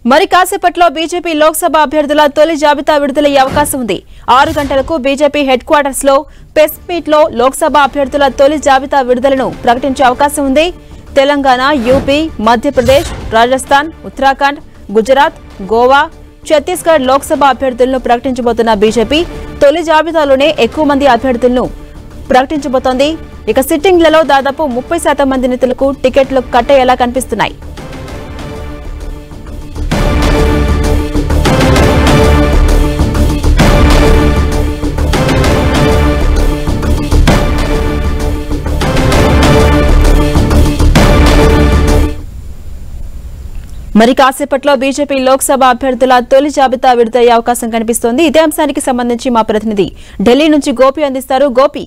మరి కాసేపట్లో బీజేపీ లోక్సభ అభ్యర్థుల తొలి జాబితా విడుదలయ్యే అవకాశం ఉంది ఆరు గంటలకు బీజేపీ హెడ్ క్వార్టర్స్ లో ప్రెస్ మీట్ లో లోక్సభ అభ్యర్థుల తొలి జాబితా విడుదలను ప్రకటించే అవకాశం ఉంది తెలంగాణ యూపీ మధ్యప్రదేశ్ రాజస్థాన్ ఉత్తరాఖండ్ గుజరాత్ గోవా ఛత్తీస్గఢ్ లోక్సభ అభ్యర్థులను ప్రకటించబోతున్న బీజేపీ తొలి జాబితాలోనే ఎక్కువ మంది అభ్యర్థులను ప్రకటించబోతోంది ఇక సిట్టింగ్లలో దాదాపు ముప్పై శాతం మంది నేతలకు టికెట్లు కట్టేలా కనిపిస్తున్నాయి మరి కాసేపట్లో బీజేపీ లోక్సభ అభ్యర్థుల తొలి జాబితా విడుదలయ్యే అవకాశం కనిపిస్తోంది ఇదే అంశానికి సంబంధించి మా ప్రతినిధి ఢిల్లీ నుంచి గోపి అందిస్తారు గోపి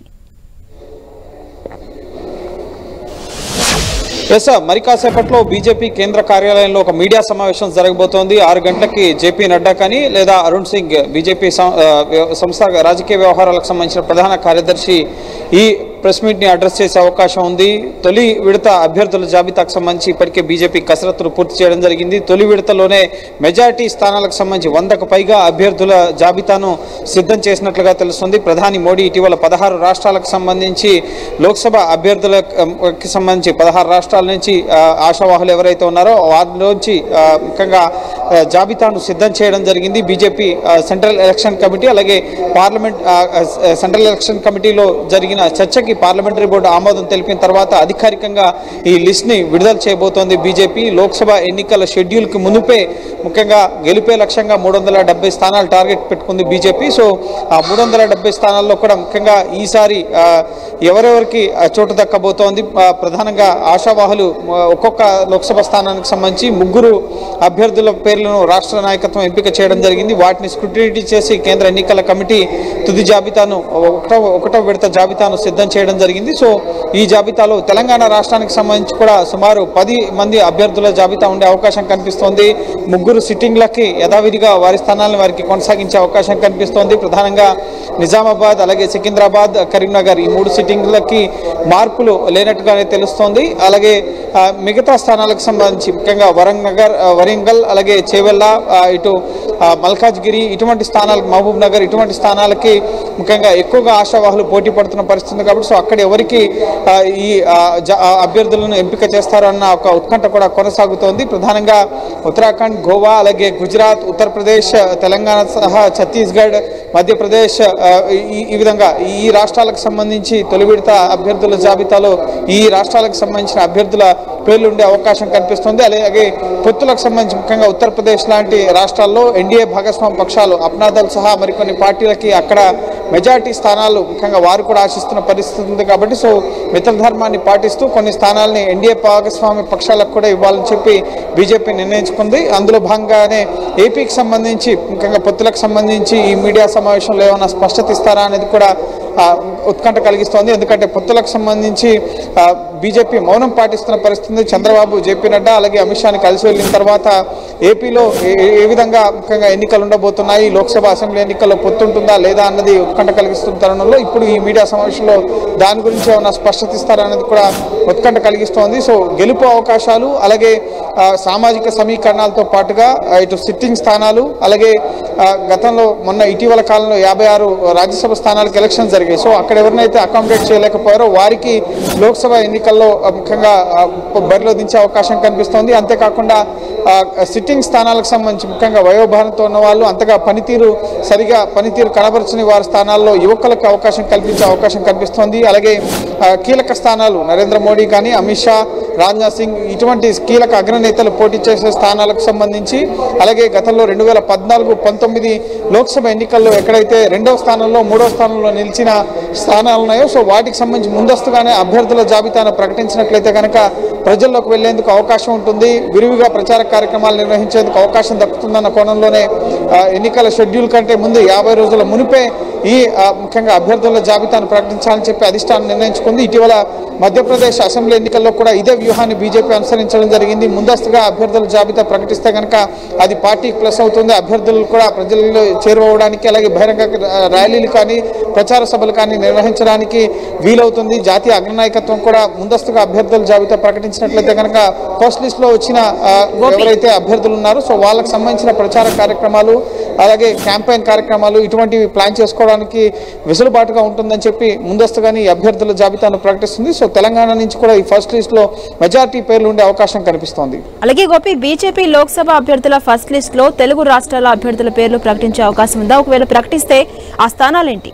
ఎస్ సార్ మరి కాసేపట్లో బీజేపీ కేంద్ర కార్యాలయంలో ఒక మీడియా సమావేశం జరగబోతోంది ఆరు గంటలకి జేపీ నడ్డా కానీ లేదా అరుణ్ సింగ్ బీజేపీ సం- ఆ, వ్య- సంస్థ రాజకీయ వ్యవహారాలకు సంబంధించిన ప్రధాన కార్యదర్శి ఈ ప్రెస్ మీట్ని అడ్రస్ చేసే అవకాశం ఉంది తొలి విడత అభ్యర్థుల జాబితాకు సంబంధించి ఇప్పటికే బీజేపీ కసరత్తులు పూర్తి చేయడం జరిగింది తొలి విడతలోనే మెజారిటీ స్థానాలకు సంబంధించి వందకు పైగా అభ్యర్థుల జాబితాను సిద్ధం చేసినట్లుగా తెలుస్తుంది ప్రధాని మోడీ ఇటీవల పదహారు రాష్ట్రాలకు సంబంధించి లోక్సభ అభ్యర్థులకు సంబంధించి పదహారు రాష్ట్రాల నుంచి ఆ, ఆశావాహులు ఎవరైతే ఉన్నారో వారిలోంచి ఆ, ముఖ్యంగా ఆ, జాబితాను సిద్ధం చేయడం జరిగింది బీజేపీ ఆ, సెంట్రల్ ఎలక్షన్ కమిటీ అలాగే పార్లమెంట్ ఆ, ఆ, సెంట్రల్ ఎలక్షన్ కమిటీలో జరిగిన చర్చకి పార్లమెంటరీ బోర్డు ఆమోదం తెలిపిన తర్వాత అధికారికంగా ఈ లిస్ట్ని విడుదల చేయబోతోంది బీజేపీ లోక్సభ ఎన్నికల షెడ్యూల్కి మునుపే ముఖ్యంగా గెలిపే లక్ష్యంగా మూడు వందల డెబ్బై స్థానాలు టార్గెట్ పెట్టుకుంది బీజేపీ సో ఆ మూడు వందల డెబ్బై స్థానాల్లో కూడా ముఖ్యంగా ఈసారి ఆ, ఎవరెవరికి ఆ, చోటు దక్కబోతోంది ఆ, ప్రధానంగా ఆశావాహులు ఆ, ఒక్కొక్క లోక్సభ స్థానానికి సంబంధించి ముగ్గురు అభ్యర్థుల పేర్లను రాష్ట్ర నాయకత్వం ఎంపిక చేయడం జరిగింది వాటిని స్క్రూటినీ చేసి కేంద్ర ఎన్నికల కమిటీ తుది జాబితాను ఒకటో ఒకటో విడత జాబితాను సిద్ధం చేయడం జరిగింది సో ఈ జాబితాలో తెలంగాణ రాష్ట్రానికి సంబంధించి కూడా సుమారు పది మంది అభ్యర్థుల జాబితా ఉండే అవకాశం కనిపిస్తోంది ముగ్గురు సిట్టింగ్లకి యథావిధిగా వారి స్థానాలను వారికి కొనసాగించే అవకాశం కనిపిస్తోంది ప్రధానంగా నిజామాబాద్ అలాగే సికింద్రాబాద్ కరీంనగర్ ఈ మూడు సిట్టింగ్లకి మార్పులు లేనట్టుగానే తెలుస్తోంది అలాగే ఆ, మిగతా స్థానాలకు సంబంధించి ముఖ్యంగా వరంగల్ వరంగల్ అలాగే చేవెళ్ళ ఆ, ఇటు ఆ, మల్కాజ్గిరి ఇటువంటి స్థానాలకు మహబూబ్ నగర్ ఇటువంటి స్థానాలకి ముఖ్యంగా ఎక్కువగా ఆశావాహులు పోటీ పడుతున్న పరిస్థితి ఉంది కాబట్టి సో అక్కడ ఎవరికి ఆ, ఈ ఆ, జ- ఆ అభ్యర్థులను ఎంపిక చేస్తారన్న ఒక ఉత్కంఠ కూడా కొనసాగుతోంది ప్రధానంగా ఉత్తరాఖండ్ గోవా అలాగే గుజరాత్ ఉత్తరప్రదేశ్ తెలంగాణ సహా ఛత్తీస్గఢ్ మధ్యప్రదేశ్ ఆ, ఈ ఈ విధంగా ఈ రాష్ట్రాలకు సంబంధించి తొలి విడత అభ్యర్థుల జాబితాలో ఈ రాష్ట్రాలకు సంబంధించిన అభ్యర్థుల పేర్లు ఉండే అవకాశం కనిపిస్తుంది అలాగే పొత్తులకు సంబంధించి ముఖ్యంగా ఉత్తరప్రదేశ్ లాంటి రాష్ట్రాల్లో ఎన్డీఏ భాగస్వామ్య పక్షాలు అప్నాదల్ సహా మరికొన్ని పార్టీలకి అక్కడ మెజార్టీ స్థానాలు ముఖ్యంగా వారు కూడా ఆశిస్తున్న పరిస్థితి ఉంది కాబట్టి సో మిత్రధర్మాన్ని పాటిస్తూ కొన్ని స్థానాలని ఎన్డీఏ భాగస్వామ్య పక్షాలకు కూడా ఇవ్వాలని చెప్పి బీజేపీ నిర్ణయించుకుంది అందులో భాగంగానే ఏపీకి సంబంధించి ముఖ్యంగా పొత్తులకు సంబంధించి ఈ మీడియా సమావేశంలో ఏమైనా స్పష్టత ఇస్తారా అనేది కూడా ఆ, ఉత్కంఠ కలిగిస్తోంది ఎందుకంటే పొత్తులకు సంబంధించి ఆ, బీజేపీ మౌనం పాటిస్తున్న పరిస్థితి ఉంది. చంద్రబాబు జేపీ నడ్డా అలాగే అమిత్ షాని కలిసి వెళ్ళిన తర్వాత ఏపీలో ఏ ఏ విధంగా ముఖ్యంగా ఎన్నికలు ఉండబోతున్నాయి లోక్సభ అసెంబ్లీ ఎన్నికల్లో పొత్తుంటుందా లేదా అన్నది ఉత్కంఠ కలిగిస్తున్న తరుణంలో ఇప్పుడు ఈ మీడియా సమావేశంలో దాని గురించి ఏమైనా స్పష్టత ఇస్తారనేది కూడా ఉత్కంఠ కలిగిస్తోంది సో గెలుపు అవకాశాలు అలాగే ఆ, సామాజిక సమీకరణాలతో పాటుగా ఆ, ఇటు సిట్టింగ్ స్థానాలు అలాగే ఆ, గతంలో మొన్న ఇటీవల కాలంలో యాభై ఆరు రాజ్యసభ స్థానాలకు ఎలక్షన్ జరిగాయి సో అక్కడ ఎవరినైతే అకామిడేట్ చేయలేకపోయారో వారికి లోక్సభ ఎన్నికల్లో ఆ, ముఖ్యంగా ఆ, బరిలో దించే అవకాశం కనిపిస్తోంది అంతేకాకుండా ఆ, సిట్టింగ్ స్థానాలకు సంబంధించి ముఖ్యంగా వయోభారంతో ఉన్న వాళ్ళు అంతగా పనితీరు సరిగా పనితీరు కనబరచని వారి స్థానాల్లో యువకులకు అవకాశం కల్పించే అవకాశం కనిపిస్తోంది అలాగే ఆ, కీలక స్థానాలు నరేంద్ర మోడీ కానీ అమిత్ షా రాజ్నాథ్ సింగ్ ఇటువంటి కీలక అగ్రనేతలు పోటీ చేసే స్థానాలకు సంబంధించి అలాగే గతంలో రెండు వేల పద్నాలుగు పంతొమ్మిది లోక్సభ ఎన్నికల్లో ఎక్కడైతే రెండవ స్థానంలో మూడో స్థానంలో నిలిచిన స్థానాలు ఉన్నాయో సో వాటికి సంబంధించి ముందస్తుగానే అభ్యర్థుల జాబితాను ప్రకటించినట్లయితే కనుక ప్రజల్లోకి వెళ్లేందుకు అవకాశం ఉంటుంది విరివిగా ప్రచార కార్యక్రమాలు నిర్వహించేందుకు అవకాశం దక్కుతుందన్న కోణంలోనే ఆ, ఎన్నికల షెడ్యూల్ కంటే ముందు యాభై రోజుల మునిపే ఈ ఆ, ముఖ్యంగా అభ్యర్థుల జాబితాను ప్రకటించాలని చెప్పి అధిష్టానం నిర్ణయించుకుంది ఇటీవల మధ్యప్రదేశ్ అసెంబ్లీ ఎన్నికల్లో కూడా ఇదే వ్యూహాన్ని బీజేపీ అనుసరించడం జరిగింది ముందస్తుగా అభ్యర్థుల జాబితా ప్రకటిస్తే కనుక అది పార్టీకి ప్లస్ అవుతుంది అభ్యర్థులు కూడా ప్రజల్లో చేరువవడానికి అలాగే బహిరంగ ర్యాలీలు కానీ ప్రచార సభలు కానీ నిర్వహించడానికి వీలవుతుంది జాతీయ అగ్రనాయకత్వం కూడా ముందస్తుగా అభ్యర్థుల జాబితా ప్రకటించినట్లయితే కనుక ఫస్ట్ లిస్ట్ లో వచ్చిన ఆ, ఎవరైతే అభ్యర్థులు ఉన్నారో సో వాళ్ళకి సంబంధించిన ప్రచార కార్యక్రమాలు అలాగే క్యాంపెయిన్ కార్యక్రమాలు ఇటువంటివి ప్లాన్ చేసుకోవడానికి వెసులుబాటుగా ఉంటుందని చెప్పి ముందస్తుగానే ఈ అభ్యర్థుల జాబితాను ప్రకటిస్తుంది సో తెలంగాణ నుంచి కూడా ఈ ఫస్ట్ లిస్ట్ లో మెజారిటీ పేర్లు ఉండే అవకాశం కనిపిస్తోంది అలాగే గోపి బీజేపీ లోక్సభ అభ్యర్థుల ఫస్ట్ లిస్ట్ లో తెలుగు రాష్ట్రాల అభ్యర్థుల పేర్లు ప్రకటించే అవకాశం ఉందా ఒకవేళ ప్రకటిస్తే ఆ స్థానాలేంటి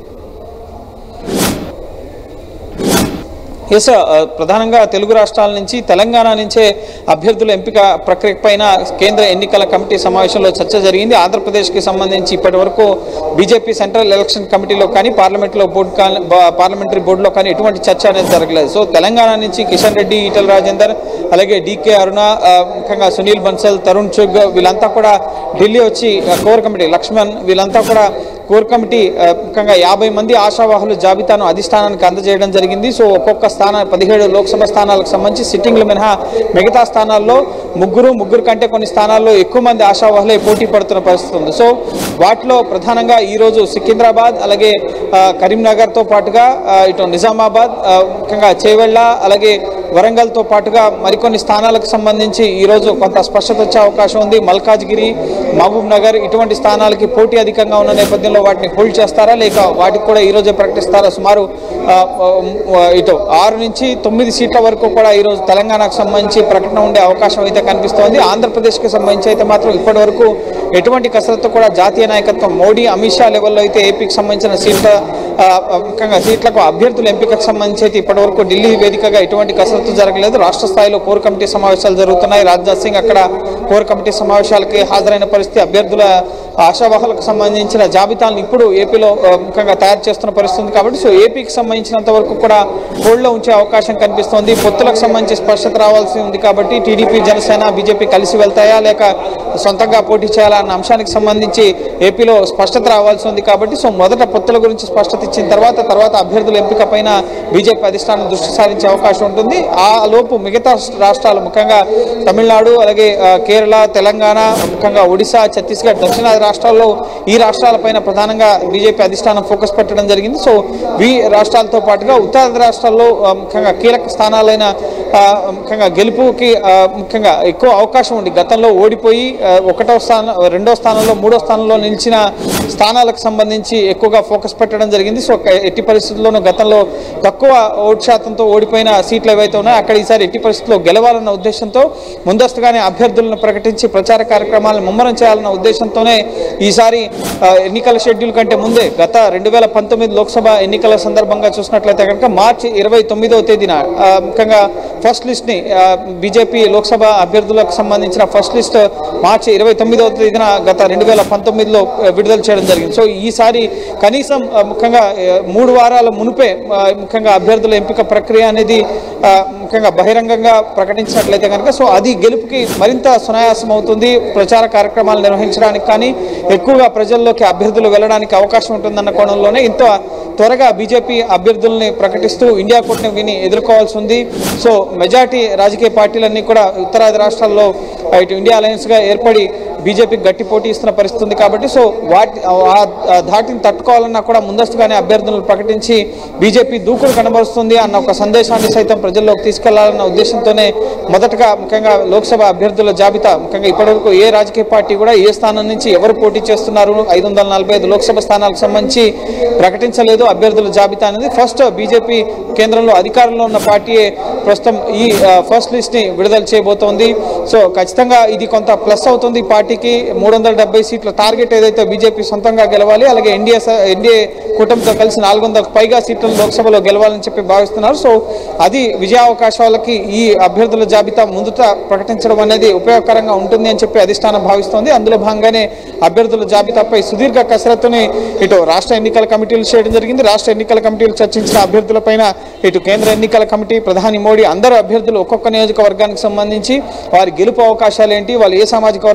ఎస్ ప్రధానంగా తెలుగు రాష్ట్రాల నుంచి తెలంగాణ నుంచే అభ్యర్థుల ఎంపిక ప్రక్రియ పైన కేంద్ర ఎన్నికల కమిటీ సమావేశంలో చర్చ జరిగింది ఆంధ్రప్రదేశ్కి సంబంధించి ఇప్పటి వరకు బీజేపీ సెంట్రల్ ఎలక్షన్ కమిటీలో కానీ పార్లమెంట్లో బోర్డు కా- బా- పార్లమెంటరీ బోర్డులో కానీ ఎటువంటి చర్చ అనేది జరగలేదు సో తెలంగాణ నుంచి కిషన్ రెడ్డి ఈటల రాజేందర్ అలాగే డీకే అరుణ ఆ, ముఖ్యంగా సునీల్ బన్సల్ తరుణ్ చుగ్ వీళ్ళంతా కూడా ఢిల్లీ వచ్చి ఆ, కోర్ కమిటీ లక్ష్మణ్ వీళ్ళంతా కూడా కోర్ కమిటీ ఆ, ముఖ్యంగా యాభై మంది ఆశావాహుల జాబితాను అధిష్టానానికి అందజేయడం జరిగింది సో ఒక్కొక్క స్థాన పదిహేడు లోక్సభ స్థానాలకు సంబంధించి సిట్టింగ్లు మినహా మిగతా స్థానాల్లో ముగ్గురు ముగ్గురు కంటే కొన్ని స్థానాల్లో ఎక్కువ మంది ఆశావాహులే పోటీ పడుతున్న పరిస్థితి ఉంది సో వాటిలో ప్రధానంగా ఈరోజు సికింద్రాబాద్ అలాగే ఆ, కరీంనగర్తో పాటుగా ఆ, ఇటు నిజామాబాద్ ఆ, ముఖ్యంగా చేవెళ్ళ అలాగే వరంగల్తో పాటుగా మరికొన్ని స్థానాలకు సంబంధించి ఈరోజు కొంత స్పష్టత వచ్చే అవకాశం ఉంది మల్కాజ్గిరి మహబూబ్ నగర్ ఇటువంటి స్థానాలకి పోటీ అధికంగా ఉన్న నేపథ్యంలో వాటిని హోల్డ్ చేస్తారా లేక వాటికి కూడా ఈ రోజే ప్రకటిస్తారా సుమారు ఆ, ఆ, ఇటు ఆరు నుంచి తొమ్మిది సీట్ల వరకు కూడా ఈరోజు తెలంగాణకు సంబంధించి ప్రకటన ఉండే అవకాశం అయితే కనిపిస్తోంది ఆంధ్రప్రదేశ్కి సంబంధించి అయితే మాత్రం ఇప్పటి వరకు ఎటువంటి కసరత్తు కూడా జాతీయ నాయకత్వం మోడీ అమిత్ షా లెవెల్లో అయితే ఏపీకి సంబంధించిన సీట్ల ఆ, ముఖ్యంగా సీట్లకు అభ్యర్థుల ఎంపికకు సంబంధించి అయితే ఇప్పటి వరకు ఢిల్లీ వేదికగా ఎటువంటి కసరత్తు జరగలేదు రాష్ట్ర స్థాయిలో కోర్ కమిటీ సమావేశాలు జరుగుతున్నాయి రాజ్నాథ్ సింగ్ అక్కడ కోర్ కమిటీ సమావేశాలకి హాజరైన పరిస్థితి అభ్యర్థుల ఆశావాహులకు సంబంధించిన జాబితాలను ఇప్పుడు ఏపీలో ఆ, ముఖ్యంగా తయారు చేస్తున్న పరిస్థితి ఉంది కాబట్టి సో ఏపీకి సంబంధించినంత వరకు కూడా హోల్డ్లో ఉంచే అవకాశం కనిపిస్తోంది పొత్తులకు సంబంధించి స్పష్టత రావాల్సి ఉంది కాబట్టి టీడీపీ జనసేన బీజేపీ కలిసి వెళ్తాయా లేక సొంతంగా పోటీ చేయాలా అన్న అంశానికి సంబంధించి ఏపీలో స్పష్టత రావాల్సి ఉంది కాబట్టి సో మొదట పొత్తుల గురించి స్పష్టత ఇచ్చిన తర్వాత తర్వాత అభ్యర్థుల ఎంపిక పైన బీజేపీ అధిష్టానం దృష్టి సారించే అవకాశం ఉంటుంది ఆ లోపు మిగతా రాష్ట్రాలు ముఖ్యంగా తమిళనాడు అలాగే ఆ, కేరళ తెలంగాణ ముఖ్యంగా ఒడిశా ఛత్తీస్గఢ్ దక్షిణాది రాష్ట్రాల్లో ఈ రాష్ట్రాలపైన ప్రధానంగా బీజేపీ అధిష్టానం ఫోకస్ పెట్టడం జరిగింది సో ఈ రాష్ట్రాలతో పాటుగా ఉత్తరాది రాష్ట్రాల్లో ఆ, ముఖ్యంగా కీలక స్థానాలైన ఆ, ముఖ్యంగా గెలుపుకి ఆ, ముఖ్యంగా ఎక్కువ అవకాశం ఉంది గతంలో ఓడిపోయి ఆ, ఒకటో స్థానం రెండో స్థానంలో మూడో స్థానంలో నిలిచిన స్థానాలకు సంబంధించి ఎక్కువగా ఫోకస్ పెట్టడం జరిగింది సో ఒక ఎట్టి పరిస్థితుల్లోనూ గతంలో తక్కువ ఓటు శాతంతో ఓడిపోయిన సీట్లు ఏవైతే ఉన్నాయో అక్కడ ఈసారి ఎట్టి పరిస్థితుల్లో గెలవాలన్న ఉద్దేశంతో ముందస్తుగానే అభ్యర్థులను ప్రకటించి ప్రచార కార్యక్రమాలను ముమ్మరం చేయాలన్న ఉద్దేశంతోనే ఈసారి ఆ, ఎన్నికల షెడ్యూల్ కంటే ముందే గత రెండు వేల పంతొమ్మిది లోక్సభ ఎన్నికల సందర్భంగా చూసినట్లయితే కనుక మార్చి ఇరవై తొమ్మిదవ తేదీన ఆ, ముఖ్యంగా ఫస్ట్ లిస్ట్ని బీజేపీ లోక్సభ అభ్యర్థులకు సంబంధించిన ఫస్ట్ లిస్ట్ మార్చి ఇరవై తొమ్మిదవ తేదీన గత రెండు వేల పంతొమ్మిదిలో ఆ, విడుదల చేయడం జరిగింది సో ఈసారి కనీసం ఆ, ముఖ్యంగా ఆ, మూడు వారాల మునుపే ఆ, ముఖ్యంగా అభ్యర్థుల ఎంపిక ప్రక్రియ అనేది ఆ, ముఖ్యంగా బహిరంగంగా ప్రకటించినట్లయితే కనుక సో అది గెలుపుకి మరింత సునాయాసం అవుతుంది ప్రచార కార్యక్రమాలు నిర్వహించడానికి కానీ ఎక్కువగా ప్రజల్లోకి అభ్యర్థులు వెళ్ళడానికి అవకాశం ఉంటుందన్న కోణంలోనే ఇంత త్వరగా బీజేపీ అభ్యర్థుల్ని ప్రకటిస్తూ ఇండియా కూటమిని ఎదుర్కోవాల్సి ఉంది సో మెజార్టీ రాజకీయ పార్టీలన్నీ కూడా ఉత్తరాది రాష్ట్రాల్లో ఇటు ఇండియా అలయన్స్గా ఏర్పడి బీజేపీకి గట్టి పోటీ ఇస్తున్న పరిస్థితి ఉంది కాబట్టి సో వాటి ఆ ఆ ధాటిని తట్టుకోవాలన్నా కూడా ముందస్తుగానే అభ్యర్థులను ప్రకటించి బీజేపీ దూకుడు కనబరుస్తుంది అన్న ఒక సందేశాన్ని సైతం ప్రజల్లోకి తీసుకెళ్లాలన్న ఉద్దేశంతోనే మొదటగా ముఖ్యంగా లోక్సభ అభ్యర్థుల జాబితా ముఖ్యంగా ఇప్పటివరకు ఏ రాజకీయ పార్టీ కూడా ఏ స్థానం నుంచి ఎవరు పోటీ చేస్తున్నారు ఐదు వందల నలభై ఐదు లోక్సభ స్థానాలకు సంబంధించి ప్రకటించలేదు అభ్యర్థుల జాబితా అనేది ఫస్ట్ బీజేపీ కేంద్రంలో అధికారంలో ఉన్న పార్టీయే ప్రస్తుతం ఈ ఆ, ఫస్ట్ లిస్ట్ ని విడుదల చేయబోతోంది సో ఖచ్చితంగా ఇది కొంత ప్లస్ అవుతుంది పార్టీకి మూడు వందల డెబ్బై సీట్ల టార్గెట్ ఏదైతే బీజేపీ సొంతంగా గెలవాలి అలాగే ఎన్డీఏ స- ఎన్డీఏ కూటమితో కలిసి నాలుగు వందలకు పైగా సీట్లను లోక్సభలో గెలవాలని చెప్పి భావిస్తున్నారు సో అది విజయావకాశాలకి ఈ అభ్యర్థుల జాబితా ముందుట ప్రకటించడం అనేది ఉపయోగకరంగా ఉంటుంది అని చెప్పి అధిష్టానం భావిస్తోంది అందులో భాగంగానే అభ్యర్థుల జాబితాపై సుదీర్ఘ కసరత్తుని ఇటు రాష్ట్ర ఎన్నికల కమిటీలు చేయడం జరిగింది రాష్ట్ర ఎన్నికల కమిటీలు చర్చించిన అభ్యర్థులపైన ఇటు కేంద్ర ఎన్నికల కమిటీ ప్రధాని మోడీ అందరు అభ్యర్థులు ఒక్కొక్క నియోజకవర్గానికి సంబంధించి వారి గెలుపు అవకాశాలు ఏంటి వాళ్ళు ఏ సామాజిక వర్గానికి సంబంధించి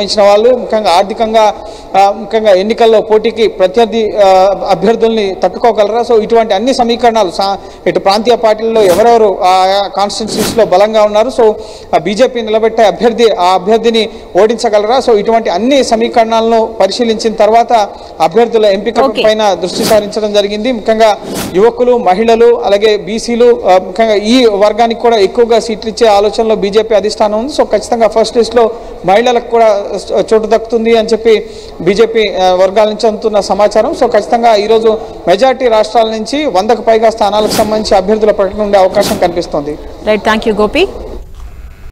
సంబంధించిన వాళ్ళు ముఖ్యంగా ఆర్థికంగా ఆ, ముఖ్యంగా ఎన్నికల్లో పోటీకి ప్రత్యర్థి ఆ, అభ్యర్థుల్ని తట్టుకోగలరా సో ఇటువంటి అన్ని సమీకరణాలు సా- ఇటు ప్రాంతీయ పార్టీల్లో ఎవరెవరు ఆయా కాన్స్టిట్యున్సీస్లో బలంగా ఉన్నారు సో బీజేపీ నిలబెట్టే అభ్యర్థి ఆ అభ్యర్థిని ఓడించగలరా సో ఇటువంటి అన్ని సమీకరణాలను పరిశీలించిన తర్వాత అభ్యర్థుల ఎంపిక Okay. పైన దృష్టి సారించడం జరిగింది ముఖ్యంగా యువకులు మహిళలు అలాగే బీసీలు ముఖ్యంగా ఈ వర్గానికి కూడా ఎక్కువగా సీట్లు ఇచ్చే ఆలోచనలో బీజేపీ అధిష్టానం ఉంది సో ఖచ్చితంగా ఫస్ట్ లిస్ట్లో మహిళలకు కూడా చోటు దక్కుతుంది అని చెప్పి బీజేపీ వర్గాల నుంచి అందుతున్న సమాచారం సో ఖచ్చితంగా ఈరోజు మెజార్టీ రాష్ట్రాల నుంచి వందకు పైగా స్థానాలకు సంబంధించి అభ్యర్థుల ప్రకటన ఉండే అవకాశం కనిపిస్తోంది రైట్ థ్యాంక్ యూ గోపి